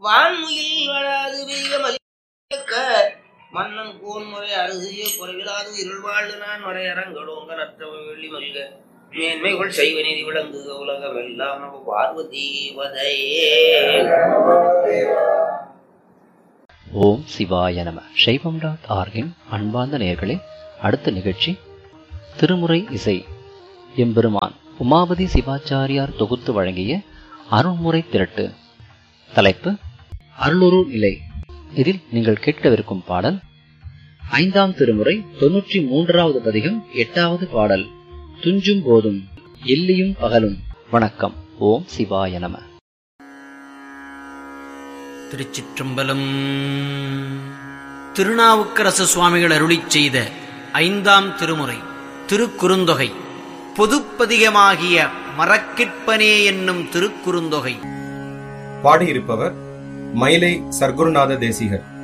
வான்முயில் வளாது பெய்க மலிக்க மன்னன் கோன்முறை அருகிய குறைவிலாது இருள்வாழ்வு நான் வரையறங்களோங்க நற்ற வெள்ளி மல்க மேன்மைகள் செய்வ நீதி விளங்குக உலகம் எல்லாம் நம்ம பார்வதி வதையே ஓம் சிவாய நம சைவம் டாட் ஆர்கின் அன்பார்ந்த நேயர்களே அடுத்த நிகழ்ச்சி திருமுறை இசை எம்பெருமான் உமாபதி சிவாச்சாரியார் தொகுத்து வழங்கிய அருள்முறை திரட்டு தலைப்பு அருளுரு நிலை இதில் நீங்கள் கேட்கவிருக்கும் பாடல் ஐந்தாம் திருமுறை தொன்னூற்றி மூன்றாவது பதிகம் எட்டாவது பாடல் துஞ்சும் போதும் எல்லியும் பகலும் வணக்கம் ஓம் சிவாய நம திருச்சிற்றம்பலம் திருநாவுக்கரசு சுவாமிகள் அருளிச் செய்த ஐந்தாம் திருமுறை திருக்குறுந்தொகை பொதுப்பதிகமாகிய மரக்கிற்பனே என்னும் திருக்குறுந்தொகை பாடியிருப்பவர் மயிலை சர்க்குருநாத தேசிகர்